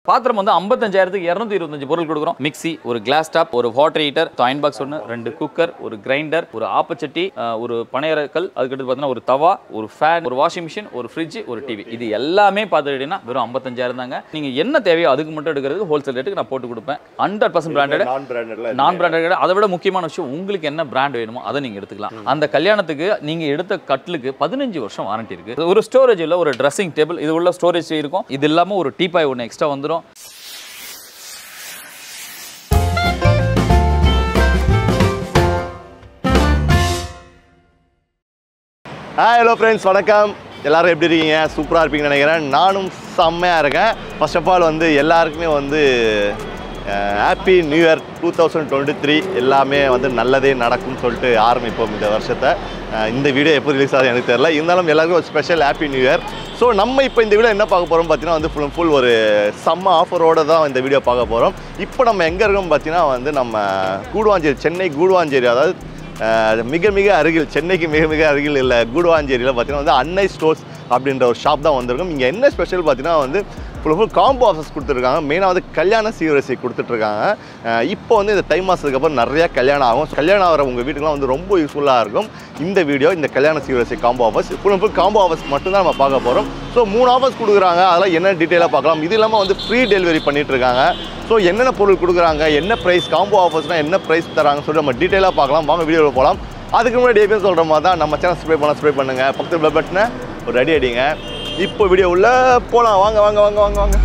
பாத்திரம் வந்து ஐம்பத்தஞ்சாயிரத்துக்கு இரநூத்தி இருபத்தஞ்சு பொருள் கொடுக்குறோம் மிக்ஸி ஒரு கிளாஸ் டாப் ஒரு வாட்டர் ஹீட்டர் அயன் பாக்ஸ் ஒன்று ரெண்டு குக்கர் ஒரு கிரைண்டர் ஒரு ஆப்பச்சட்டி அஹ், ஒரு பனையரக்கல் அதுக்கடுத்து பார்த்தீங்கன்னா ஒரு தவா ஒரு ஃபேன் ஒரு வாஷிங் மிஷின் ஒரு ஃப்ரிட்ஜ் ஒரு டிவி இது எல்லாமே பார்த்துக்கிட்டீங்கன்னா வெறும் ஐம்பத்தஞ்சாயிரம் தாங்க நீங்கள் என்ன தேவையோ அதுக்கு மட்டும் எடுக்கிறதுக்கு ஹோல்சேல் ரேட்டுக்கு நான் போட்டு கொடுப்பேன் ஹண்ட்ரட் பர்சன்ட் பிராண்டட் நான் பிராண்டட்ல நான் பிராண்டட் கிடையாது அதை விட முக்கியமான விஷயம் உங்களுக்கு என்ன பிராண்ட் வேணுமோ அதை நீங்க எடுத்துக்கலாம் அந்த கல்யாணத்துக்கு நீங்க எடுத்த கட்லுக்கு பதினஞ்சு வருஷம் வாரண்டி இருக்கு ஒரு ஸ்டோரேஜ் இல்ல ஒரு ட்ரெஸ்ஸிங் டேபிள் இது உள்ள ஸ்டோரேஜ் இருக்கும் இது இல்லாம ஒரு டீபாய் ஒன்று எக்ஸ்ட்ரா வந்துடும் ஹாய் ஹலோ ஃப்ரெண்ட்ஸ் வணக்கம் எல்லாரும் எப்படி இருக்கீங்க சூப்பராக இருப்பீங்கன்னு நினைக்கிறேன் நானும் செம்மையாக இருக்கேன் ஃபர்ஸ்ட் ஆஃப் ஆல் வந்து எல்லாருக்குமே வந்து happy new year two thousand twenty three எல்லாமே வந்து நல்லதே நடக்கும்னு சொல்லிட்டு ஆரம்பிப்போம் இந்த வருஷத்தை அஹ் இந்த வீடியோ எப்போ ரிலீஸ் ஆகுது எனக்கு தெரியல இருந்தாலும் எல்லாருக்கும் ஒரு special happy new year so நம்ம இப்போ இந்த வீடியோ என்ன பார்க்க போகிறோம் பார்த்தீங்கன்னா வந்து ஃபுல் அண்ட் ஃபுல் ஒரு செம்ம ஆஃபரோட தான் இந்த வீடியோ பார்க்க போகிறோம் இப்போ நம்ம எங்கே இருக்கோம் பார்த்தீங்கன்னா வந்து நம்ம கூடுவாஞ்சேரி சென்னை கூடுவாஞ்சேரி அதாவது அஹ் மிக மிக அருகில் சென்னைக்கு மிக மிக அருகில் இல்லை கூடுவாஞ்சேரியில் பார்த்தீங்கன்னா வந்து அன்னை ஸ்டோர்ஸ் அப்படின்ற ஒரு ஷாப் தான் வந்திருக்கும் இங்கே என்ன ஸ்பெஷல் பார்த்தீங்கன்னா வந்து ஃபுல் ஃபுல் காம்போ ஆஃபர்ஸ் கொடுத்துருக்காங்க மெயினாக வந்து கல்யாண சீவரிசை கொடுத்துட்ருக்காங்க இப்போ வந்து இந்த தை மாதத்துக்கு அப்புறம் நிறைய கல்யாணம் ஆகும் கல்யாணம் ஆகிற உங்கள் வீட்டுக்குலாம் வந்து ரொம்ப யூஸ்ஃபுல்லாக இருக்கும் இந்த வீடியோ இந்த கல்யாண சீவரிசை combo offers full and full combo offers மட்டும்தான் நம்ம பார்க்க போகிறோம் ஸோ மூணு ஆஃபர்ஸ் கொடுக்குறாங்க அதெல்லாம் என்ன டீட்டெயிலாக பார்க்கலாம் இது இல்லாமல் வந்து ஃப்ரீ டெலிவரி பண்ணிட்டு இருக்காங்க ஸோ என்னென்ன பொருள் கொடுக்குறாங்க என்ன ப்ரைஸ் காம்போ ஆஃபர்ஸ்னால் என்ன ப்ரைஸ் தராங்கன்னு சொல்லிட்டு நம்ம டீட்டெயிலாக பார்க்கலாம் வாங்க வீடியோவில் போகலாம் அதுக்கு முன்னாடி எப்பயும் சொல்கிற மாதிரி தான் நம்ம சேனல் ஸ்ப்ரே பண்ண ஸ்ப்ரே பண்ணுங்கள் பக்கத்து பெல் பட்டனை ஒரு ரெடி அடிங்க இப்போ வீடியோ உள்ள போகலாம் வாங்க வாங்க வாங்க வாங்க வாங்க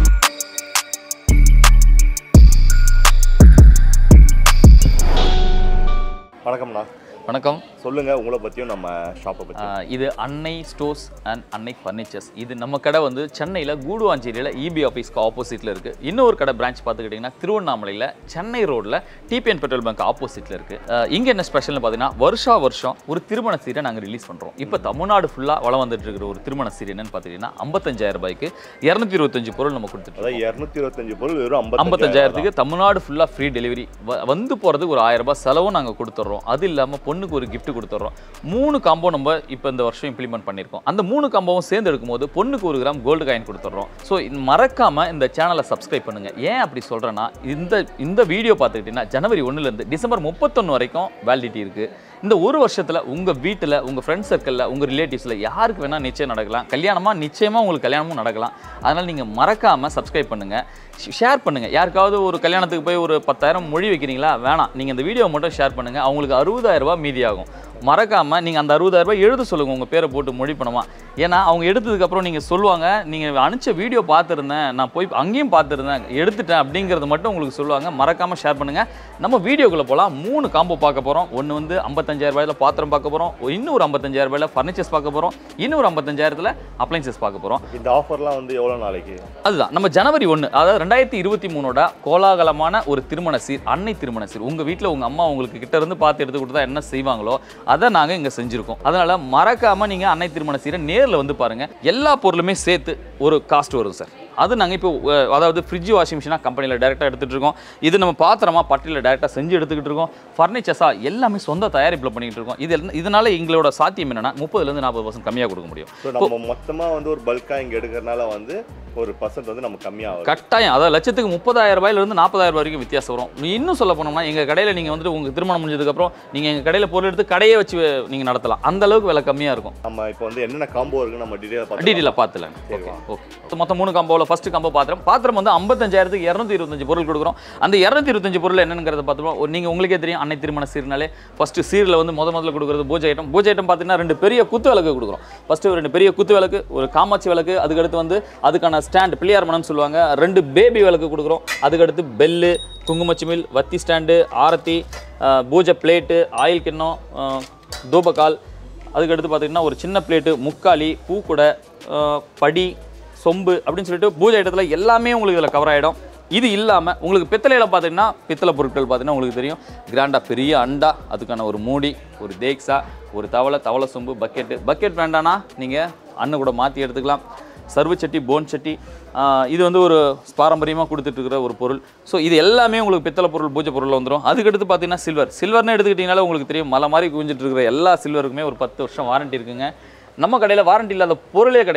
வணக்கம்ண்ணா வணக்கம் சொல்லுங்கள் உங்களை பற்றியும் நம்ம ஷாப்பை பற்றி ஆஹ் இது அன்னை ஸ்டோர்ஸ் அண்ட் அன்னை ஃபர்னிச்சர்ஸ் இது நம்ம கடை வந்து சென்னையில் கூடுவாஞ்சேரியில் இபி ஆஃபீஸ்க்கு ஆப்போசிட்டில் இருக்குது இன்னொரு கடை பிரான்ச் பார்த்துக்கிட்டிங்கன்னா திருவண்ணாமலையில் சென்னை ரோட்டில் டிபிஎன் பெட்ரோல் பங்க் ஆப்போசிட்டில் இருக்குது இங்கே என்ன ஸ்பெஷல்னு பார்த்தீங்கன்னா வருஷா வருஷம் ஒரு திருமண சீரை நாங்கள் ரிலீஸ் பண்ணுறோம் இப்போ தமிழ்நாடு ஃபுல்லாக வளம் வந்துட்டு இருக்கிற ஒரு திருமண சீர் என்னன்னு பார்த்தீங்கன்னா ஐம்பத்தஞ்சாயிரம் ரூபாய்க்கு இரநூத்தி இருபத்தஞ்சு பொருள் நம்ம கொடுத்துட்டு அதாவது இரநூத்தி இருபத்தஞ்சு பொருள் வெறும் ஐம்பத்தஞ்சாயிரம் ஐம்பத்தஞ்சாயிரத்துக்கு தமிழ்நாடு ஃபுல்லாக ஃப்ரீ டெலிவரி வந்து போகிறதுக்கு ஒரு ஆயிரம் ரூபாய் செலவும் நாங்கள் கொடுத்துட்றோம் அது இல்லாமல் பொண்ணுக்கு ஒரு gift கொடுத்துட்றோம் மூணு காம்போ நம்ம இப்போ இந்த வருஷம் இம்ப்ளிமெண்ட் பண்ணியிருக்கோம் அந்த மூணு காம்போவும் சேர்ந்து எடுக்கும்போது பொண்ணுக்கு ஒரு கிராம் கோல்டு காயின் கொடுத்துட்றோம் ஸோ மறக்காமல் இந்த சேனலை சப்ஸ்கிரைப் பண்ணுங்கள் ஏன் அப்படி சொல்கிறேன்னா இந்த இந்த வீடியோ பார்த்துக்கிட்டிங்கன்னா ஜனவரி ஒன்றுலேருந்து டிசம்பர் முப்பத்தொன்று வரைக்கும் வேலிடிட்டி இருக்குது இந்த ஒரு வருஷத்தில் உங்கள் வீட்டில் உங்கள் ஃப்ரெண்ட்ஸ் சர்க்கிளில் உங்கள் ரிலேட்டிவ்ஸில் யாருக்கு வேணால் நிச்சயம் நடக்கலாம் கல்யாணமாக நிச்சயமாக உங்களுக்கு கல்யாணமும் நடக்கலாம் அதனால் நீங்கள் மறக்காமல் சப்ஸ்கிரைப் பண்ணுங்கள் ஷேர் பண்ணுங்கள் யாருக்காவது ஒரு கல்யாணத்துக்கு போய் ஒரு பத்தாயிரம் மொழி வைக்கிறீங்களா வேணாம் நீங்கள் இந்த வீடியோ மட்டும் ஷேர் பண்ணுங்கள் அவங்களுக்கு அறுபதாயிரம் ரூபாய் மீதியாகும் மறக்காமல் நீங்கள் அந்த அறுபதாயிரம் ரூபாய் எழுத சொல்லுங்கள் உங்கள் பேரை போட்டு மொழி பணமா ஏன்னா அவங்க எடுத்ததுக்கப்புறம் நீங்கள் சொல்லுவாங்க நீங்கள் அனுப்பிச்ச வீடியோ பார்த்துருந்தேன் நான் போய் அங்கேயும் பார்த்துருந்தேன் எடுத்துட்டேன் அப்படிங்கிறது மட்டும் உங்களுக்கு சொல்லுவாங்க மறக்காமல் ஷேர் பண்ணுங்கள் நம்ம வீடியோக்குள்ளே போகலாம் மூணு காம்போ பார்க்க போகிறோம் ஒன்று வந்து ஐம்பத்தஞ்சாயிரம் ரூபாயில பாத்திரம் பார்க்க போகிறோம் இன்னொரு ஐம்பத்தஞ்சாயிரம் ரூபாயில ஃபர்னிச்சர்ஸ் பார்க்க போகிறோம் இன்னொரு ஐம்பத்தஞ்சாயிரத்தில் அப்ளைன்சஸ் பார்க்க போகிறோம் இந்த ஆஃபர்லாம் வந்து எவ்வளோ நாளைக்கு அதுதான் நம்ம ஜனவரி ஒன்று அதாவது ரெண்டாயிரத்தி இருபத்தி மூணோட கோலாகலமான ஒரு திருமண சீர் அன்னை திருமண சீர் உங்கள் வீட்டில் உங்கள் அம்மா உங்களுக்கு கிட்ட இருந்து பார்த்து எடுத்து கொடுத்தா என்ன செய்வாங்களோ அதை நாங்கள் இங்கே செஞ்சுருக்கோம் அதனால் மறக்காமல் நீங்கள் அன்னை திருமண சீரை நேரில் வந்து பாருங்கள் எல்லா பொருளுமே சேர்த்து ஒரு காஸ்ட் வரும் சார் அது நாங்கள் இப்போ அஹ், அதாவது ஃப்ரிட்ஜ் வாஷிங் மிஷினாக கம்பெனியில் டேரெக்டாக எடுத்துகிட்டு இருக்கோம் இது நம்ம பாத்திரமா பட்டியில் டேரெக்டாக செஞ்சு எடுத்துக்கிட்டு இருக்கோம் ஃபர்னிச்சர்ஸாக எல்லாமே சொந்த தயாரிப்பில் பண்ணிக்கிட்டு இருக்கோம் இது எல்லாம்- இதனால எங்களோட சாத்தியம் என்னன்னா முப்பதுலேருந்து நாற்பது பர்சன்ட் கம்மியாக கொடுக்க முடியும் ஸோ நம்ம மொத்தமாக வந்து ஒரு பல்காக இங்கே எடுக்கிறனால வந்து ஒரு பர்சன்ட் வந்து நம்ம கம்மியாக வரும் கட்டாயம் அதாவது லட்சத்துக்கு முப்பதாயிரம் ரூபாயிலிருந்து நாற்பதாயிரம் ரூபாய் வரைக்கும் வித்தியாசம் வரும் நீ இன்னும் சொல்ல போனோம்னா எங்கள் கடையில் நீங்கள் வந்துட்டு உங்கள் திருமணம் முடிஞ்சதுக்கப்புறம் நீங்கள் எங்கள் கடையில் பொருள் எடுத்து கடையே வச்சு நீங்கள் நடத்தலாம் அந்த அளவுக்கு விலை கம்மியாக இருக்கும் நம்ம இப்போ வந்து என்னென்ன காம்போ இருக்குன்னு நம்ம டீட்டெயில் பார்த்து டீட்டெயிலாக பார்த்துலாம் ஓகே ஓகே மொத்தம் மூணு காம்போவில் ஃபர்ஸ்ட் காம்போ பாத்திரம் பாத்திரம் வந்து ஐம்பத்தஞ்சாயிரத்துக்கு இரநூத்தி இருபத்தஞ்சு பொருள் கொடுக்குறோம் அந்த இரநூத்தி இருபத்தஞ்சு பொருள் என்னங்கிறத பார்த்துப்போம் நீங்கள் உங்களுக்கே தெரியும் அன்னை திருமண சீர்னாலே ஃபஸ்ட்டு சீரில் வந்து முத முதல்ல கொடுக்குறது பூஜை ஐட்டம் பூஜை ஐட்டம் பார்த்தீங்கன்னா ரெண்டு பெரிய குத்து விளக்கு கொடுக்குறோம் ஃபஸ்ட்டு ரெண்டு பெரிய குத்து விளக்கு ஒரு காமாட்சி விளக்கு அதுக்கடுத்து வந்து அதுக்கான ஸ்டாண்ட் பிள்ளையார் மனம்னு சொல்லுவாங்க ரெண்டு பேபி விளக்கு கொடுக்குறோம் அதுக்கடுத்து பெல்லு குங்குமச்சிமில் வத்தி ஸ்டாண்டு ஆரத்தி அஹ், பூஜை பிளேட்டு ஆயில் கிண்ணம் அஹ், தூபக்கால் அதுக்கடுத்து பார்த்தீங்கன்னா ஒரு சின்ன பிளேட்டு முக்காலி பூக்குடை அஹ், படி சொம்பு அப்படின்னு சொல்லிட்டு பூஜை ஐட்டத்தில் எல்லாமே உங்களுக்கு இதில் கவர் ஆகிடும் இது இல்லாமல் உங்களுக்கு பித்தளையில் பார்த்தீங்கன்னா பித்தளை பொருட்கள் பார்த்தீங்கன்னா உங்களுக்கு தெரியும் கிராண்டாக பெரிய அண்டா அதுக்கான ஒரு மூடி ஒரு தேக்ஸா ஒரு தவளை தவளை சொம்பு பக்கெட்டு பக்கெட் வேண்டானா நீங்கள் அண்ணன் கூட மாற்றி எடுத்துக்கலாம் சர்வ சட்டி போன் சட்டி ஆஹ் இது வந்து ஒரு பாரம்பரியமாக கொடுத்துட்டு இருக்கிற ஒரு பொருள் ஸோ இது எல்லாமே உங்களுக்கு பித்தளை பொருள் பூஜை பொருளில் வந்துடும் அதுக்கடுத்து பார்த்தீங்கன்னா சில்வர் சில்வர்னு எடுத்துக்கிட்டிங்கனாலே உங்களுக்கு தெரியும் மலை மாதிரி குவிஞ்சிட்டு இருக்கிற எல்லா சில்வருக்குமே ஒரு பத்து வருஷம் வாரண்டி இருக்குங்க நம்ம கடையில் வாரண்டி இல்லாத பொருளே கிடையாது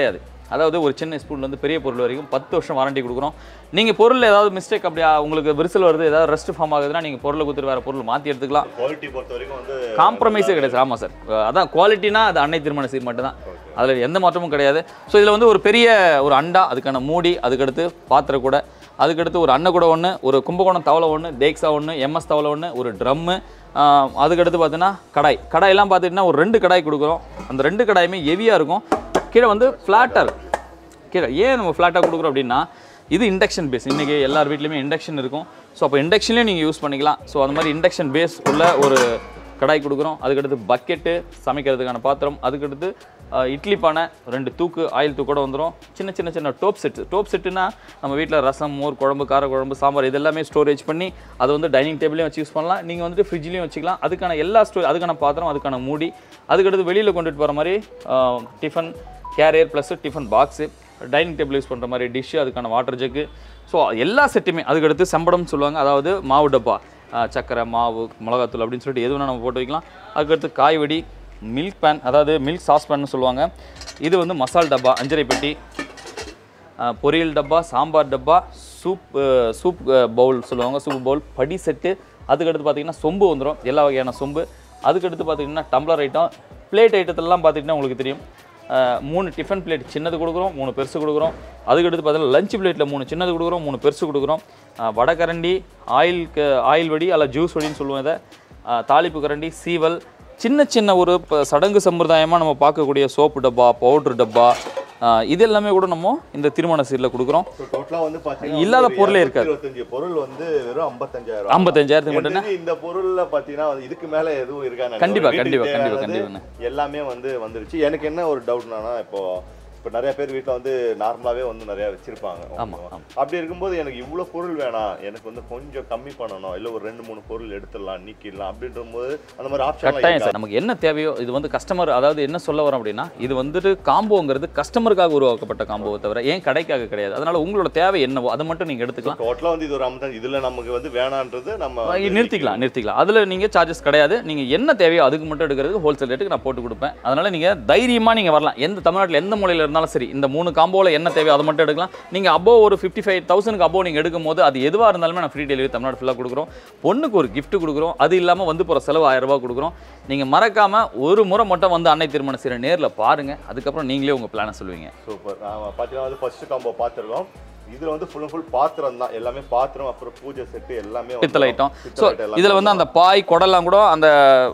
அதாவது ஒரு சின்ன ஸ்பூன்லேருந்து பெரிய பொருள் வரைக்கும் பத்து வருஷம் வாரண்டி கொடுக்குறோம் நீங்கள் பொருள் ஏதாவது மிஸ்டேக் அப்படி உங்களுக்கு விரிசல் வருது ஏதாவது ரெஸ்ட் ஃபார்ம் ஆகுதுன்னா நீங்கள் பொருளை கொடுத்துட்டு வேறு பொருள் மாற்றி எடுத்துக்கலாம் குவாலிட்டி பொறுத்த வரைக்கும் வந்து காம்ப்ரமைஸே கிடையாது ஆமாம் சார் அதான் குவாலிட்டினா அது அன்னை திருமண சீர் மட்டும் தான் அதில் எந்த மாற்றமும் கிடையாது ஸோ இதில் வந்து ஒரு பெரிய ஒரு அண்டா அதுக்கான மூடி அதுக்கடுத்து பாத்திர கூட அதுக்கடுத்து ஒரு அன்ன கூட ஒன்று ஒரு கும்பகோணம் தவளை ஒன்று தேக்ஸா ஒன்று எம்எஸ் தவளை ஒன்று ஒரு ட்ரம்மு அதுக்கடுத்து பார்த்தீங்கன்னா கடாய் கடாயெல்லாம் பார்த்துட்டிங்கன்னா ஒரு ரெண்டு கடாய் கொடுக்குறோம் அந்த ரெண்டு கடாயுமே ஹெவியாக இருக்கும் கீழே வந்து ஃப்ளாட்டாக இருக்கும் கீழே ஏன் நம்ம ஃப்ளாட்டாக கொடுக்குறோம் அப்படின்னா இது இண்டக்ஷன் பேஸ் இன்றைக்கி எல்லார் வீட்லையுமே இண்டக்ஷன் இருக்கும் ஸோ அப்போ இண்டக்ஷன்லேயும் நீங்கள் யூஸ் பண்ணிக்கலாம் ஸோ அந்த மாதிரி இண்டக்ஷன் பேஸ் உள்ள ஒரு கடாய் கொடுக்குறோம் அதுக்கடுத்து பக்கெட்டு சமைக்கிறதுக்கான பாத்திரம் அதுக்கடுத்து அஹ், இட்லி பானை ரெண்டு தூக்கு ஆயில் தூக்கோட வந்துடும் சின்ன சின்ன சின்ன டோப் செட்டு டோப் செட்டுனா நம்ம வீட்டில் ரசம் மோர் குழம்பு கார குழம்பு சாம்பார் இதெல்லாமே ஸ்டோரேஜ் பண்ணி அதை வந்து டைனிங் டேபிளையும் வச்சு யூஸ் பண்ணலாம் நீங்கள் வந்துட்டு ஃப்ரிட்ஜ்லேயும் வச்சுக்கலாம் அதுக்கான எல்லா ஸ்டோ அதுக்கான பாத்திரம் அதுக்கான மூடி அதுக்கடுத்து வெளியில் கொண்டுட்டு போகிற மாதிரி tiffin carrier plus tiffin box dining table use பண்ணுற மாதிரி டிஷ்ஷு அதுக்கான வாட்டர் ஜக்கு ஸோ எல்லா செட்டுமே அதுக்கடுத்து செம்படம்னு சொல்லுவாங்க அதாவது மாவு டப்பா அஹ், சக்கரை மாவு மிளகாத்தூள் அப்படின்னு சொல்லிட்டு எது வேணால் நம்ம போட்டு வைக்கலாம் அதுக்கடுத்து காய்வடி மில்க் பேன் அதாவது மில்க் சாஸ் பேன்னு சொல்லுவாங்க இது வந்து மசால் டப்பா அஞ்சரை பெட்டி அஹ், பொரியல் டப்பா சாம்பார் டப்பா soup uh, soup uh, bowl சொல்லுவாங்க சூப் பவுல் படி செட்டு அதுக்கடுத்து பார்த்தீங்கன்னா சொம்பு வந்துடும் எல்லா வகையான சொம்பு அதுக்கடுத்து பார்த்தீங்கன்னா டம்ளர் ஐட்டம் பிளேட் ஐட்டத்திலலாம் பார்த்துக்கிட்டிங்கன்னா உங்களுக்கு தெரியும் அஹ், மூணு டிஃபன் பிளேட் சின்னது கொடுக்குறோம் மூணு பெருசு கொடுக்குறோம் அதுக்கடுத்து பார்த்தீங்கன்னா லஞ்ச் பிளேட்டில் மூணு சின்னது கொடுக்குறோம் மூணு பெருசு கொடுக்குறோம் அஹ், வடகரண்டி ஆயில் க- ஆயில் வடி அல்ல ஜூஸ் வடின்னு சொல்லுவோம் இதை அஹ், தாளிப்பு கரண்டி சீவல் சின்ன சின்ன ஒரு இப்போ சடங்கு சம்பிரதாயமாக நம்ம பார்க்கக்கூடிய சோப்பு டப்பா பவுட்ரு டப்பா அஹ், இது எல்லாமே கூட நம்ம இந்த திருமண சீரில் கொடுக்குறோம் டோட்டலா வந்து பாத்தீங்கன்னா இல்லாத ஒரு பொருளே இருக்காது. 225 பொருள் வந்து வெறும் 55000 ஐம்பத்தஞ்சாயிரத்துக்கு மட்டும் எனக்கு தெரிஞ்சு இந்த பொருள்ல பாத்தீங்கன்னா வந்து இதுக்கு மேல எதுவும் இருக்கான்னு கண்டிப்பா, வீட்டுக்கு கண்டிப்பா, கண்டிப்பா, தேவையானது கண்டிப்பாண்ணே. எல்லாமே வந்து வந்துருச்சு எனக்கு என்ன ஒரு டவுட்னா இப்போ இப்போ நிறைய பேர் வீட்ல வந்து நார்மலாவே வந்து நிறைய வச்சிருப்பாங்க ஆமா, ஆமா. அப்படி இருக்கும்போது எனக்கு இவ்வளவு பொருள் வேணாம் எனக்கு வந்து கொஞ்சம் கம்மி பண்ணணும் இல்ல ஒரு ரெண்டு மூணு பொருள் எடுத்துடலாம் நீக்கிடலாம் அப்படின்ற போது அந்த மாதிரி கட்டாயம் ஆப்ஷன் சார் நமக்கு என்ன தேவையோ இது வந்து கஸ்டமர் அதாவது என்ன சொல்ல வரோம் அப்படின்னா இது வந்துட்டு காம்போங்கிறது கஸ்டமருக்காக உருவாக்கப்பட்ட காம்போவை தவிர ஏன் கடைக்காக கிடையாது அதனால உங்களோட தேவை என்னவோ அதை மட்டும் நீங்கள் எடுத்துக்கலாம் டோட்டலா வந்து இது ஒரு அமௌண்ட் இதுல நமக்கு வந்து வேணான்றது நம்ம வந்து நிறுத்திக்கலாம் நிறுத்திக்கலாம் அதில் நீங்கள் சார்ஜஸ் கிடையாது நீங்கள் என்ன தேவையோ அதுக்கு மட்டும் எடுக்கிறதுக்கு ஹோல்சேல் ரேட்டுக்கு நான் போட்டு கொடுப்பேன் அதனால் நீங்கள் தைரியமாக நீங்கள் வரலாம் எந்த தமிழ்நாட்டில் எந்த மூலையில் இருந்தாலும் சரி இந்த மூணு காம்போவில் என்ன தேவையோ அதை மட்டும் எடுக்கலாம் நீங்கள் அபோ ஒரு ஃபிஃப்டி ஃபைவ் தௌசண்ட்க்கு அபோ நீங்கள் எடுக்கும் போது அது எதுவாக இருந்தாலுமே நான் ஃப்ரீ டெலிவரி தமிழ்நாடு ஃபுல்லாக கொடுக்குறோம் பொண்ணுக்கு ஒரு gift கொடுக்குறோம் அது இல்லாமல் வந்து போகிற செலவு ஆயிரம் ரூபாய் கொடுக்குறோம் நீங்கள் மறக்காமல் ஒரு முறை மட்டும் வந்து அன்னை திருமணம் செய்கிற நேரில் பாருங்கள் அதுக்கப்புறம் நீங்களே உங்கள் பிளானை சொல்லுவீங்க சூப்பர் ஆமா பாத்தீங்கன்னா வந்து ஃபர்ஸ்ட் காம்போ பார்த்துருக்கோம் இதுல வந்து ஃபுல் அண்ட் ஃபுல் பாத்திரம் தான் எல்லாமே பாத்திரம் அப்புறம் பூஜை செட்டு எல்லாமே வந்துரும். பித்தளை ஐட்டம் பித்தளை ஸோ item எல்லாமே இதில் வந்து அந்த பாய் குடலாம் கூட அந்த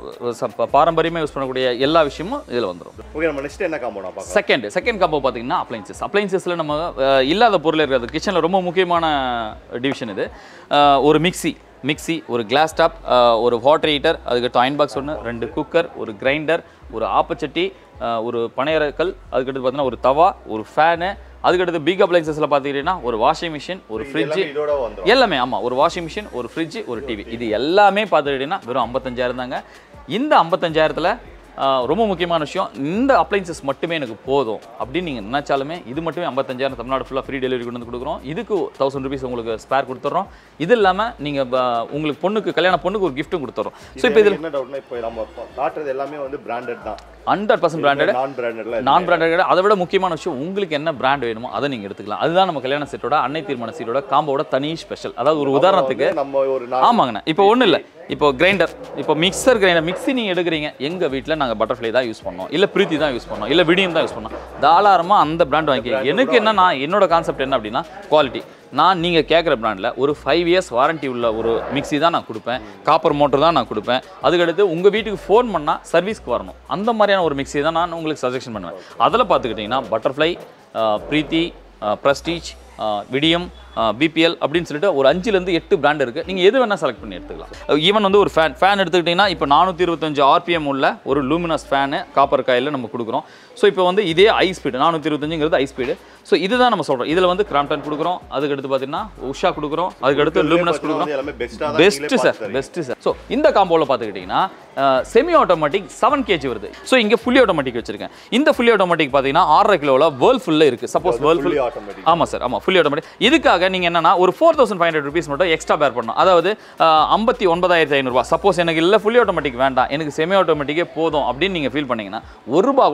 ச- ப- பாரம்பரியமா யூஸ் பண்ணக்கூடிய எல்லா விஷயமும் இதில் வந்துடும் ஓகே நம்ம நெக்ஸ்ட் என்ன காம்போ நான் பார்க்கலாம் செகண்ட் செகண்ட் காம்போ பார்த்தீங்கன்னா அப்ளைன்சஸ் அப்ளைன்சஸில் நம்ம அஹ், இல்லாத பொருள் இருக்கிறது கிச்சனில் ரொம்ப முக்கியமான டிவிஷன் இது அஹ், ஒரு மிக்ஸி மிக்ஸி ஒரு கிளாஸ் டாப் ஒரு வாட்டர் ஹீட்டர் அதுக்கடுத்து அயன் பாக்ஸ் ஒன்று ரெண்டு குக்கர் ஒரு கிரைண்டர் ஒரு ஆப்பச்சட்டி அஹ், ஒரு பனையரக்கல் அதுக்கடுத்து பார்த்தீங்கன்னா ஒரு தவா ஒரு ஃபேனு அதுக்கடுத்து பிக் அப்ளைன்சஸில் பார்த்துக்கிட்டிங்கன்னா ஒரு வாஷிங் மிஷின் ஒரு ஃப்ரிட்ஜ் எல்லாமே இதோட வந்துரும் எல்லாமே ஆமாம் ஒரு வாஷிங் மிஷின் ஒரு ஃப்ரிட்ஜ் ஒரு டிவி இது எல்லாமே பார்த்துக்கிட்டிங்கன்னா வெறும் ஐம்பத்தஞ்சாயிரம் தாங்க இந்த ஐம்பத்தஞ்சாயிரத்தில் ரொம்ப முக்கியமான விஷயம் இந்த அப்ளைன்சஸ் மட்டுமே எனக்கு போதும் அப்படின்னு நீங்கள் நினைச்சாலுமே இது மட்டுமே ஐம்பத்தஞ்சாயிரம் தமிழ்நாடு ஃபுல்லாக ஃப்ரீ டெலிவரி கொண்டு வந்து கொடுக்குறோம் இதுக்கு தௌசண்ட் ருபீஸ் உங்களுக்கு ஸ்பேர் கொடுத்துட்றோம் இது இல்லாமல் நீங்கள் உங்களுக்கு பொண்ணுக்கு கல்யாண பொண்ணுக்கு ஒரு கிஃப்ட்டும் கொடுத்துட்றோம் ஸோ இப்போ இதில் என்ன டவுட்னா இப்போ நம்ம காட்டுறது எல்லாமே வந்து பிராண்டட் தான் ஹண்ட்ரட் பர்சன்ட் பிராண்டட் நான் பிராண்டட்ல நான் பிராண்டட் அதை விட முக்கியமான விஷயம் உங்களுக்கு என்ன பிராண்ட் வேணுமோ அதை நீங்கள் எடுத்துக்கலாம் அதுதான் நம்ம கல்யாண செட்டோட அன்னை தீர்மான சீட்டோட காம்போட தனி ஸ்பெஷல் அதாவது ஒரு உதாரணத்துக்கு நம்ம ஒரு நாலு ஆமாங்கண்ணா இப்போ ஒன்றும் இல்லை இப்போ கிரைண்டர் இப்போ மிக்சர் கிரைண்டர் மிக்ஸி நீங்கள் எடுக்கிறீங்க எங்கள் வீட்டில் நாங்கள் பட்டர்ஃப்ளை தான் யூஸ் பண்ணோம் இல்லை பிரீத்தி தான் யூஸ் பண்ணோம் இல்லை விடியம் தான் யூஸ் பண்ணோம் தாராளமாக அந்த பிராண்ட் வாங்கிக்க எனக்கு என்னன்னா என்னோட கான்செப்ட் என்ன அப்படின்னா குவாலிட்டி நான் நீங்கள் கேட்குற பிராண்டில் ஒரு ஃபைவ் இயர்ஸ் வாரண்டி உள்ள ஒரு மிக்ஸி தான் நான் கொடுப்பேன் காப்பர் மோட்டர் தான் நான் கொடுப்பேன் அதுக்கடுத்து உங்கள் வீட்டுக்கு ஃபோன் பண்ணால் சர்வீஸ்க்கு வரணும் அந்த மாதிரியான ஒரு மிக்ஸி தான் நான் உங்களுக்கு சஜஷன் பண்ணுவேன் அதில் பார்த்துக்கிட்டிங்கன்னா Butterfly Preethi Prestige Vidiem BPL அப்படின்னு சொல்லிட்டு ஒரு அஞ்சுலேருந்து எட்டு பிராண்ட் இருக்குது நீங்கள் எது வேணால் செலக்ட் பண்ணி எடுத்துக்கலாம் ஈவன் வந்து ஒரு ஃபேன் ஃபேன் எடுத்துக்கிட்டிங்கன்னா இப்போ நானூற்றி இருபத்தஞ்சு ஆர்பிஎம் உள்ள ஒரு லூமினஸ் ஃபேனு காப்பர் காயில் நம்ம கொடுக்குறோம் ஸோ இப்போ வந்து இதே ஐ ஸ்பீடு நானூற்றி இருபத்தஞ்சுங்கிறது ஐ ஸ்பீடு ஸோ இதுதான் நம்ம சொல்கிறோம் இதில் வந்து கிராம்டன் கொடுக்குறோம் அதுக்கடுத்து பார்த்தீங்கன்னா உஷா கொடுக்குறோம் அதுக்கடுத்து லூமினஸ் கொடுக்குறோம் எல்லாமே பெஸ்டா தான் best sir best sir so இந்த காம்போவில் பார்த்துக்கிட்டிங்கன்னா செமி ஆட்டோமேட்டிக் செவன் கேஜி வருது ஸோ இங்கே ஃபுல்லி ஆட்டோமேட்டிக் வச்சிருக்கேன் இந்த ஃபுல்லி ஆட்டோமேட்டிக் பார்த்தீங்கன்னா ஆறரை கிலோவில் வேர்ல் ஃபுல்லில் இருக்குது suppose Whirlpool fully automatic ஆமாம் சார் ஆமாம் ஃபுல்லி ஆட்டோமேட்டிக் இதுக்காக நீங்கள் என்னன்னா ஒரு four thousand five hundred rupees மட்டும் எக்ஸ்ட்ரா பேர் பண்ணணும் அதாவது ஐம்பத்தி ஒன்பதாயிரத்தி ஐநூறுரூவா சப்போஸ் எனக்கு இல்லை ஃபுல்லி ஆட்டோமேட்டிக் வேண்டாம் எனக்கு செமி ஆட்டோமேட்டிக்கே போதும் அப்படின்னு நீங்கள் ஃபீல் பண்ணீங்கன்னா ஒரு ரூபா கூட எக்ஸ்ட்ரா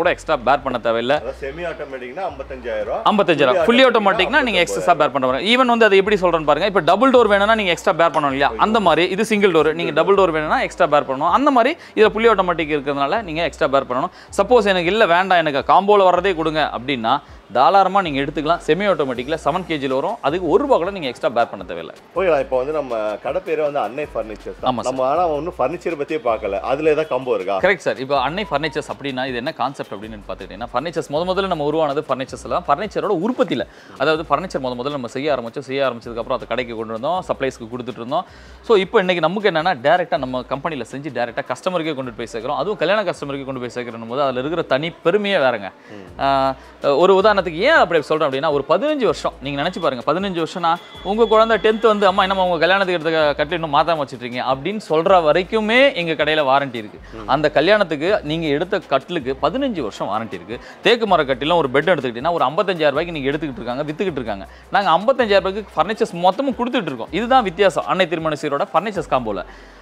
பேர் பண்ண தேவையில்லை அதாவது செமி ஆட்டோமேட்டிக்னா ஐம்பத்தஞ்சாயிரம் ஐம்பத்தஞ்சாயிரம் ஃபுல்லி ஆட்டோமேட்டிக்னா நீங்கள் எக்ஸ்ட்ரா பேர் பண்ண வரீங்க ஈவன் வந்து அதை எப்படி சொல்கிறேன்னு பாருங்க இப்போ டபுள் டோர் வேணும்னா நீங்கள் எக்ஸ்ட்ரா பேர் பண்ணணும் இல்லையா அந்த மாதிரி இது சிங்கிள் டோர் நீங்கள் டபுள் டோர் வேணும்னா எக்ஸ்ட்ரா பேர் பண்ணணும் அந்த மாதிரி இதில் ஃபுல்லி ஆட்டோமேட்டிக் இருக்கிறதுனால நீங்கள் எக்ஸ்ட்ரா பேர் பண்ணணும் சப்போஸ் எனக்கு இல்லை வேண்டாம் எனக்கு காம்போவில் வர்றதே கொடுங்க அப்படின்னா தாராளமாக நீங்கள் எடுத்துக்கலாம் செமி ஆட்டோமேட்டிக்கில் செவன் கேஜியில் வரும் அதுக்கு ஒரு ரூபா கூட நீங்கள் எக்ஸ்ட்ரா பேர் பண்ண தேவையில்லை ஓகேங்களா இப்போ வந்து நம்ம கடை பேரே வந்து அன்னை ஃபர்னிச்சர் ஆமா நம்ம ஆனா ஒன்றும் ஃபர்னிச்சர் பத்தியே பார்க்கல அதுல ஏதாவது கம்போ இருக்கா கரெக்ட் சார் இப்போ அன்னை ஃபர்னிச்சர்ஸ் அப்படின்னா இது என்ன கான்செப்ட் அப்படின்னு பார்த்துக்கிட்டீங்கன்னா ஃபர்னிச்சர்ஸ் முத முதல்ல நம்ம உருவானது ஃபர்னிச்சர்ஸ் எல்லாம் ஃபர்னிச்சரோட உற்பத்தியில் அதாவது ஃபர்னிச்சர் முத முதல்ல நம்ம செய்ய ஆரம்பிச்சோம் செய்ய ஆரம்பிச்சதுக்கப்புறம் அதை கடைக்கு கொண்டு வந்தோம் சப்ளைஸ்க்கு கொடுத்துட்டு இருந்தோம் ஸோ இப்போ இன்னைக்கு நமக்கு என்னன்னா டேரெக்டாக நம்ம கம்பெனியில் செஞ்சு டேரெக்டாக கஸ்டமருக்கே கொண்டு போய் சேர்க்குறோம் அதுவும் கல்யாண கஸ்டமருக்கு கொண்டு போய் சேர்க்கணும் போது அதில் இருக்கிற தனி பெருமையே வேறங்க ஆஹ் ஒரு உதாரணத்துக்கு ஏன் அப்படி சொல்கிறேன் அப்படின்னா ஒரு பதினஞ்சு வருஷம் நீங்கள் நினச்சி பாருங்க பதினஞ்சு வருஷம்னா உங்கள் குழந்தை டென்த் வந்து அம்மா என்னம்மா உங்கள் கல்யாணத்துக்கு எடுத்த கட்டில் இன்னும் மாற்றாம வச்சுட்ருக்கீங்க அப்படின்னு சொல்கிற வரைக்குமே எங்கள் கடையில் வாரண்டி இருக்குது அந்த கல்யாணத்துக்கு நீங்கள் எடுத்த கட்டிலுக்கு பதினஞ்சு வருஷம் வாரண்டி இருக்குது தேக்கு மர கட்டிலும் ஒரு பெட் எடுத்துக்கிட்டீங்கன்னா ஒரு 55000 ரூபாய்க்கு நீங்கள் எடுத்துக்கிட்டு இருக்காங்க வித்துக்கிட்டு இருக்காங்க நாங்கள் 55000 ரூபாய்க்கு ஃபர்னிச்சர்ஸ் மொத்தமும் கொடுத்துட்டு இருக்கோம் இதுதான் வித்தியாசம் அன்னை திருமண சீரோட ஃபர்னிச்சர்ஸ் காம்போல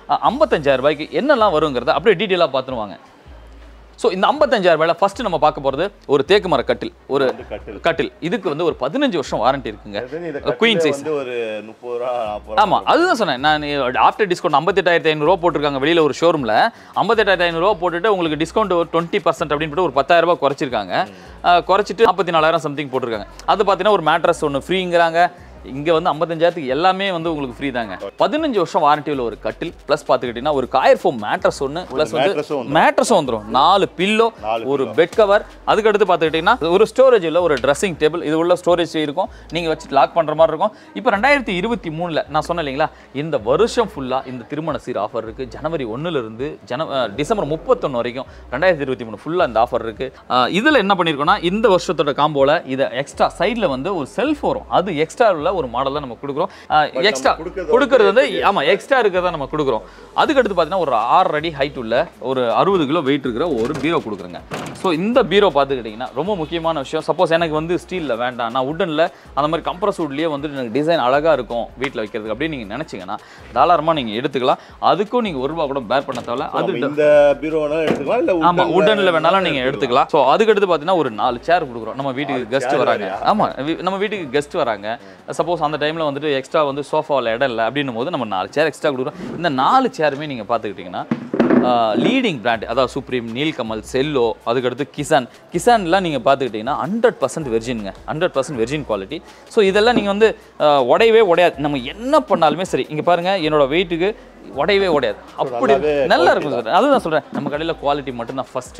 55000 ரூபாய்க்கு என்னெல்லாம் வருங்கிறத அப்படியே டீட்டெயிலாக பார்த்துருவாங்க ஸோ இந்த 55000 ரூபாயில ஃபர்ஸ்ட் நம்ம பார்க்க போகிறது ஒரு தேக்கு மர கட்டில் ஒரு வந்து கட்டில் கட்டில் இதுக்கு வந்து ஒரு பதினஞ்சு வருஷம் வாரண்டி இருக்குங்க அது இந்த Queen கட்டிலே size. வந்து ஒரு முப்பது ரூபா நாற்பது ஆமா அதுதான் சொன்னேன் நான் ஆஃப்டர் டிஸ்கவுண்ட் ஐம்பத்தெட்டாயிரத்தி ஐநூறுரூவா போட்டிருக்காங்க வெளியில ஒரு ஷோரூமில் ஐம்பத்தெட்டாயிரத்தி ஐநூறுரூவா போட்டுட்டு உங்களுக்கு டிஸ்கவுண்ட் ஒரு டுவெண்ட்டி பர்சன்ட் அப்படின்னு போட்டு ஒரு பத்தாயிரம் ரூபாய் குறைச்சிருக்காங்க அஹ், குறைச்சிட்டு நாற்பத்தி நாலாயிரம் சம்திங் போட்டிருக்காங்க அது பார்த்தீங்கன்னா ஒரு மேட்ரஸ் ஒன்று ஃப்ரீங்கிறாங்க இங்க வந்து ஐம்பத்தஞ்சாயிரத்துக்கு எல்லாமே வந்து உங்களுக்கு ஃப்ரீ தாங்க பதினஞ்சு வருஷம் வாரண்டி உள்ள ஒரு கட்டில் ப்ளஸ் பார்த்துக்கிட்டீங்கன்னா ஒரு காயர் ஃபோம் மேட்ரஸ் ஒன்று ப்ளஸ் வந்து mattress-உம் வந்துரும். மேட்ரஸும் வந்துடும் நாலு பில்லோ நாலு ஒரு பெட் கவர் அதுக்கு அடுத்து பார்த்துக்கிட்டிங்கன்னா ஒரு ஸ்டோரேஜ் உள்ள ஒரு ட்ரெஸ்ஸிங் டேபிள் இது உள்ள ஸ்டோரேஜ் இருக்கும் நீங்கள் வச்சு லாக் பண்ணுற மாதிரி இருக்கும் இப்போ ரெண்டாயிரத்தி இருபத்தி மூணில் நான் சொன்னேன் இல்லைங்களா இந்த வருஷம் ஃபுல்லாக இந்த திருமண சீர் ஆஃபர் இருக்குது ஜனவரி ஒன்றுலேருந்து ஜன அஹ், டிசம்பர் முப்பத்தொன்று வரைக்கும் ரெண்டாயிரத்தி இருபத்தி மூணு ஃபுல்லாக இந்த ஆஃபர் இருக்குது இதில் என்ன பண்ணியிருக்கோம்னா இந்த வருஷத்தோட காம்போவில் இதை எக்ஸ்ட்ரா சைடில் வந்து ஒரு செல்ஃப் வரும் அது எக்ஸ்ட்ரா உள்ள ஒரு மாடல் தான் நம்ம கொடுக்குறோம் எக்ஸ்ட்ரா கொடுக்கறது கொடுக்கறது வந்து ஆமாம் எக்ஸ்ட்ரா இருக்கிறதா நம்ம கொடுக்குறோம் அதுக்கு அடுத்து பார்த்தீங்கன்னா ஒரு ஆறு அடி ஹைட் உள்ள ஒரு அறுபது கிலோ வெயிட் இருக்கிற ஒரு பீரோ கொடுக்குறேங்க ஸோ இந்த பீரோ பார்த்துக்கிட்டிங்கன்னா ரொம்ப முக்கியமான விஷயம் சப்போஸ் எனக்கு வந்து ஸ்டீலில் வேண்டாம் நான் உட்டனில் அந்த மாதிரி கம்ப்ரஸ் வுட்லேயே வந்து எனக்கு டிசைன் அழகாக இருக்கும் வீட்டில் வைக்கிறதுக்கு அப்படின்னு நீங்கள் நினச்சிங்கன்னா தாராளமாக நீங்கள் எடுத்துக்கலாம் அதுக்கும் நீங்கள் ஒரு ரூபா கூட பேர் பண்ண தேவையில்ல அது நம்ம இந்த பீரோ வேணாலும் எடுத்துக்கலாம் இல்ல ஆமா wooden-ல உடன்ல வேணாலும் நீங்க எடுத்துக்கலாம் ஸோ அதுக்கு அடுத்து பார்த்தீங்கன்னா ஒரு நாலு சேர் கொடுக்குறோம் நம்ம வீட்டுக்கு கெஸ்ட் chair வராங்க வேறயா? ஆமா வி- நம்ம வீட்டுக்கு கெஸ்ட் வராங்க சப்போஸ் அந்த டைம்ல வந்துட்டு எக்ஸ்ட்ரா வந்து சோஃபாவில் இடம் இல்லை அப்படின்னும் போது நம்ம நாலு சேர் எக்ஸ்ட்ரா கொடுக்குறோம் இந்த நாலு சேருமே நீங்க பார்த்துக்கிட்டிங்கன்னா லீடிங் பிராண்ட் அதாவது சுப்ரீம் நீல்கமல் செல்லோ அதுக்கடுத்து கிசான் கிசான்லாம் நீங்கள் பார்த்துக்கிட்டிங்கன்னா ஹண்ட்ரட் பர்சன்ட் வெர்ஜின்ங்க hundred percent virgin quality so இதெல்லாம் நீங்கள் வந்து ஆஹ், உடையவே உடையாது நம்ம என்ன பண்ணாலுமே சரி இங்கே பாருங்கள் என்னோட வெயிட்டுக்கு உடையவே உடையாது அப்படி நல்லாவே நல்லா இருக்கும் சார் அதுதான் சொல்கிறேன் நம்ம கடையில் குவாலிட்டி மட்டும்தான் ஃபர்ஸ்ட்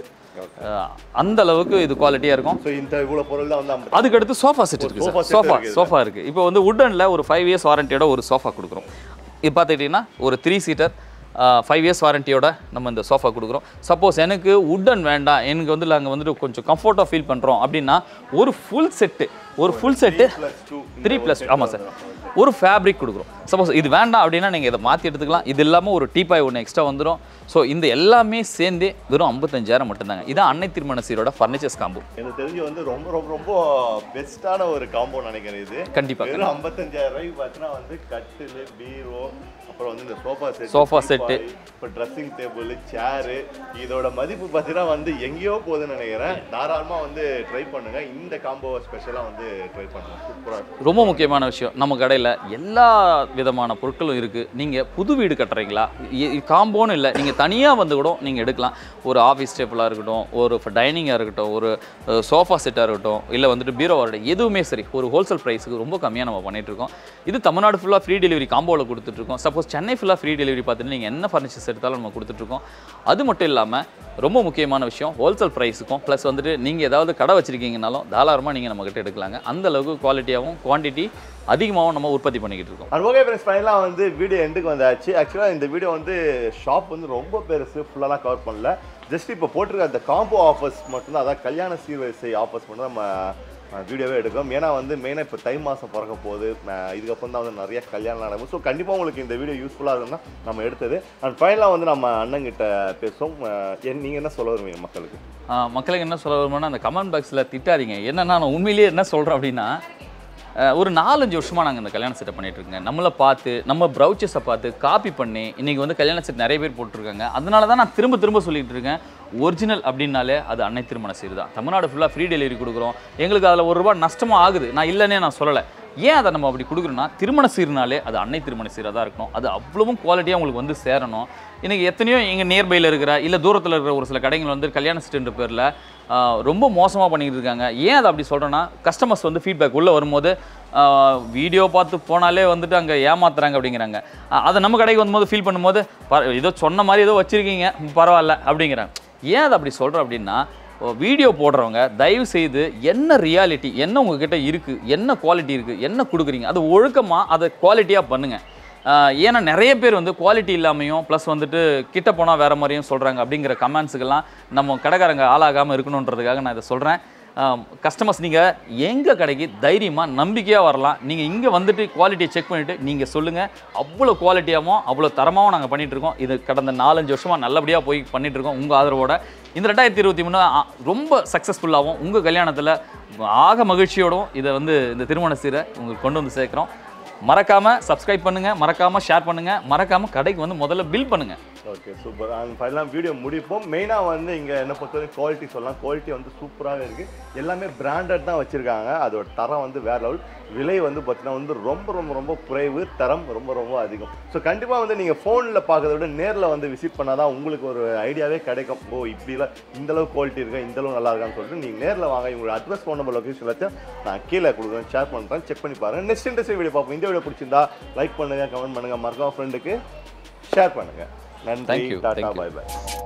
அந்த அளவுக்கு இது குவாலிட்டியாக இருக்கும் ஸோ இந்த இவ்வளவு பொருள் தான் வந்து ஐம்பது அதுக்கு அடுத்து சோஃபா செட் இருக்கு sofa சார் set சோஃபா இருக்குது. சோஃபா இருக்கு இப்போ வந்து உட்டனில் ஒரு ஃபைவ் இயர்ஸ் வாரண்டியோட ஒரு சோஃபா கொடுக்குறோம் இது பார்த்துக்கிட்டிங்கன்னா ஒரு த்ரீ சீட்டர் ஃபைவ் இயர்ஸ் வாரண்டியோட நம்ம இந்த சோஃபா கொடுக்குறோம் சப்போஸ் எனக்கு உட்டன் வேண்டாம் எனக்கு வந்து நாங்கள் வந்துட்டு கொஞ்சம் கம்ஃபர்ட்டாக ஃபீல் பண்ணுறோம் அப்படின்னா ஒரு ஃபுல் செட்டு ஒரு ஃபுல் செட்டு plus two. த்ரீ ப்ளஸ் ஆமாம் சார் ஒரு ஃபேப்ரிக் கொடுக்குறோம் சப்போஸ் இது வேண்டாம் அப்படின்னா நீங்கள் இதை மாற்றி எடுத்துக்கலாம் இது இல்லாமல் ஒரு டீபாய் ஒன்று எக்ஸ்ட்ரா வந்துடும் ஸோ இந்த எல்லாமே சேர்ந்தே வெறும் ஐம்பத்தஞ்சாயிரம் மட்டும்தாங்க இதான் அன்னை திருமண சீரோட ஃபர்னிச்சர்ஸ் காம்போ எனக்கு தெரிஞ்சு வந்து ரொம்ப ரொம்ப ரொம்ப பெஸ்ட்டான ஒரு காம்போ நினைக்கிறேன் இது கண்டிப்பாக வெறும் ஐம்பத்தஞ்சாயிரம் ரூபாய்க்கு பார்த்தீங்கன்னா வந்து கட்டில் பீரோ அப்புறம் வந்து இந்த சோஃபா செட் Sofa set. இப்போ ட்ரெஸ்ஸிங் டேபிள் சேரு இதோட மதிப்பு பார்த்தீங்கன்னா வந்து எங்கேயோ போகுதுன்னு நினைக்கிறேன் தாராளமாக வந்து ட்ரை பண்ணுங்க இந்த காம்போவை ஸ்பெஷலாக வந்து ட்ரை பண்ணுங்க சூப்பராக ரொம்ப முக்கியமான விஷயம் நம்ம கடையில் எல்லா விதமான பொருட்களும் இருக்குது நீங்கள் புது வீடு கட்டுறீங்களா காம்போன்னு இல்லை நீங்கள் தனியாக வந்து கூட நீங்கள் எடுக்கலாம் ஒரு ஆஃபீஸ் டேபிளாக இருக்கட்டும் ஒரு டைனிங்காக இருக்கட்டும் ஒரு சோஃபா செட்டாக இருக்கட்டும் இல்லை வந்துட்டு பீரோவாக இருக்கட்டும் எதுவுமே சரி ஒரு ஹோல்சேல் ப்ரைஸுக்கு ரொம்ப கம்மியாக நம்ம பண்ணிட்டு இருக்கோம் இது தமிழ்நாடு ஃபுல்லாக ஃப்ரீ டெலிவரி காம்போவில் கொடுத்துட்ருக்கோம் சப்போஸ் சென்னை ஃபுல்லாக ஃப்ரீ டெலிவரி பார்த்துட்டு நீங்கள் என்ன ஃபர்னிச்சர்ஸ் எடுத்தாலும் நம்ம கொடுத்துட்ருக்கோம் அது மட்டும் இல்லாமல் ரொம்ப முக்கியமான விஷயம் ஹோல்சேல் ப்ரைஸுக்கும் ப்ளஸ் வந்துட்டு நீங்கள் ஏதாவது கடை வச்சிருக்கீங்கனாலும் தாராளமாக நீங்கள் நம்மக்கிட்ட எடுக்கலாங்க அந்த அளவுக்கு குவாலிட்டியாகவும் குவான்டிட்டி அதிகமாகவும் நம்ம உற்பத்தி பண்ணிக்கிட்டு இருக்கோம் அது ஓகே ஃப்ரெண்ட்ஸ் ஃபைனலாக வந்து வீடியோ எண்டுக்கு வந்தாச்சு ஆக்சுவலாக இந்த வீடியோ வந்து ஷாப் வந்து ரொம்ப பெருசு ஃபுல்லாலாம் கவர் பண்ணல ஜஸ்ட் இப்போ போட்டிருக்க அந்த காம்போ ஆஃபர்ஸ் மட்டும்தான் அதாவது கல்யாண சீர்வரிசை ஆஃபர்ஸ் மட்டும் நம்ம வீடியோவே எடுக்கும் ஏன்னா வந்து மெயினாக இப்போ தை மாதம் பிறக்க போகுது அஹ் இதுக்கப்புறம் தான் வந்து நிறைய கல்யாணம் நடக்கும் ஸோ கண்டிப்பாக உங்களுக்கு இந்த வீடியோ யூஸ்ஃபுல்லாக இருக்கும்னா நம்ம எடுத்தது அண்ட் ஃபைனலாக வந்து நம்ம அண்ணங்கிட்ட பேசுவோம் நீங்கள் என்ன சொல்ல வருவீங்க மக்களுக்கு ஆஹ் மக்களுக்கு என்ன சொல்ல வருமானா அந்த கமெண்ட் பாக்ஸில் திட்டாதீங்க என்னன்னா நான் உண்மையிலேயே என்ன சொல்கிறேன் அப்படின்னா அஹ், ஒரு நாலஞ்சு வருஷமாக நாங்கள் இந்த கல்யாண செட்டை பண்ணிட்டு இருக்கோங்க நம்மளை பார்த்து நம்ம ப்ரௌச்சர்ஸை பார்த்து காப்பி பண்ணி இன்றைக்கி வந்து கல்யாண செட் நிறைய பேர் போட்டிருக்காங்க அதனால தான் நான் திரும்ப திரும்ப சொல்லிட்டு இருக்கேன் ஒரிஜினல் அப்படின்னாலே அது அன்னை திருமண சீர் தான் தமிழ்நாடு ஃபுல்லாக ஃப்ரீ டெலிவரி கொடுக்குறோம் எங்களுக்கு அதில் ஒரு ரூபா நஷ்டமும் ஆகுது நான் இல்லைன்னே நான் சொல்லலை ஏன் அதை நம்ம அப்படி கொடுக்குறோன்னா திருமண சீர்னாலே அது அன்னை திருமண சீராக தான் இருக்கணும் அது அவ்வளவும் குவாலிட்டியாக உங்களுக்கு வந்து சேரணும் இன்றைக்கி எத்தனையோ எங்கள் நியர்பையில் இருக்கிற இல்லை தூரத்தில் இருக்கிற ஒரு சில கடைகள் வந்து கல்யாண செட்டுன்ற பேரில் ரொம்ப மோசமாக பண்ணிக்கிட்டு இருக்காங்க ஏன் அதை அப்படி சொல்கிறேன்னா கஸ்டமர்ஸ் வந்து ஃபீட்பேக் உள்ளே வரும்போது வீடியோ பார்த்து போனாலே வந்துட்டு அங்கே ஏமாத்துறாங்க அப்படிங்கிறாங்க ஆஹ் அதை நம்ம கடைக்கு வரும்போது ஃபீல் பண்ணும்போது பர- ஏதோ சொன்ன மாதிரி ஏதோ வச்சுருக்கீங்க பரவாயில்ல அப்படிங்கிறாங்க ஏன் அதை அப்படி சொல்கிறேன் அப்படின்னா வீடியோ போடுறவங்க தயவு செய்து என்ன ரியாலிட்டி என்ன உங்ககிட்ட இருக்குது என்ன குவாலிட்டி இருக்குது என்ன கொடுக்குறீங்க அது ஒழுக்கமாக அதை குவாலிட்டியாக பண்ணுங்கள் ஏன்னா நிறைய பேர் வந்து குவாலிட்டி இல்லாமையும் ப்ளஸ் வந்துட்டு கிட்ட போனால் வேறு மாதிரியும் சொல்கிறாங்க அப்படிங்கிற கமெண்ட்ஸுக்கெல்லாம் நம்ம கடைக்காரங்க ஆளாகாமல் இருக்கணுன்றதுக்காக நான் இதை சொல்கிறேன் கஸ்டமர்ஸ் நீங்கள் எங்கள் கடைக்கு தைரியமாக நம்பிக்கையாக வரலாம் நீங்கள் இங்கே வந்துட்டு குவாலிட்டியை செக் பண்ணிவிட்டு நீங்கள் சொல்லுங்கள் அவ்வளோ குவாலிட்டியாகவும் அவ்வளோ தரமாகவும் நாங்கள் பண்ணிகிட்டு இருக்கோம் இது கடந்த நாலஞ்சு வருஷமாக நல்லபடியாக போய் பண்ணிகிட்டு இருக்கோம் உங்கள் ஆதரவோட இந்த ரெண்டாயிரத்தி இருபத்தி மூணு ஆ, ரொம்ப சக்ஸஸ்ஃபுல்லாகவும் உங்கள் கல்யாணத்தில் ஆக மகிழ்ச்சியோடும் இதை வந்து இந்த திருமண சீரை உங்களுக்கு கொண்டு வந்து சேர்க்குறோம் மறக்காமல் சப்ஸ்கிரைப் பண்ணுங்கள் மறக்காமல் ஷேர் பண்ணுங்கள் மறக்காமல் கடைக்கு வந்து முதல்ல பில் பண்ணுங்கள் ஓகே சூப்பர் அண்ட் ஃபைனலாக வீடியோ முடிப்போம் மெயினாக வந்து இங்கே என்ன பொறுத்தவரைக்கும் குவாலிட்டி சொல்லலாம் குவாலிட்டி வந்து சூப்பராகவே இருக்குது எல்லாமே பிராண்டட் தான் வச்சுருக்காங்க அதோட தரம் வந்து வேற லெவல் விலை வந்து பார்த்தீங்கன்னா வந்து ரொம்ப ரொம்ப ரொம்ப குறைவு தரம் ரொம்ப ரொம்ப அதிகம் ஸோ கண்டிப்பாக வந்து நீங்கள் ஃபோனில் பார்க்கறத விட நேரில் வந்து விசிட் பண்ணால் தான் உங்களுக்கு ஒரு ஐடியாவே கிடைக்கும் ஓ இப்படிலாம் இந்த அளவு குவாலிட்டி இருக்கா இந்த அளவு நல்லா இருக்கான்னு சொல்லிட்டு நீங்கள் நேரில் வாங்க உங்களோட அட்ரஸ் ஃபோன் நம்பர் லொக்கேஷன் வச்சு நான் கீழே கொடுக்குறேன் ஷேர் பண்ணுறேன் செக் பண்ணி பாருங்கள் நெக்ஸ்ட் இன்ட்ரெஸ்ட் வீடியோ பார்ப்போம் இந்த வீடியோ பிடிச்சிருந்தா லைக் பண்ணுங்கள் கமெண்ட் பண்ணுங்கள் மறக்காம ஃப்ரெண்டுக்கு ஷேர் பண்ணுங்கள் நன்றி Thank you, Tata thank you. Bye bye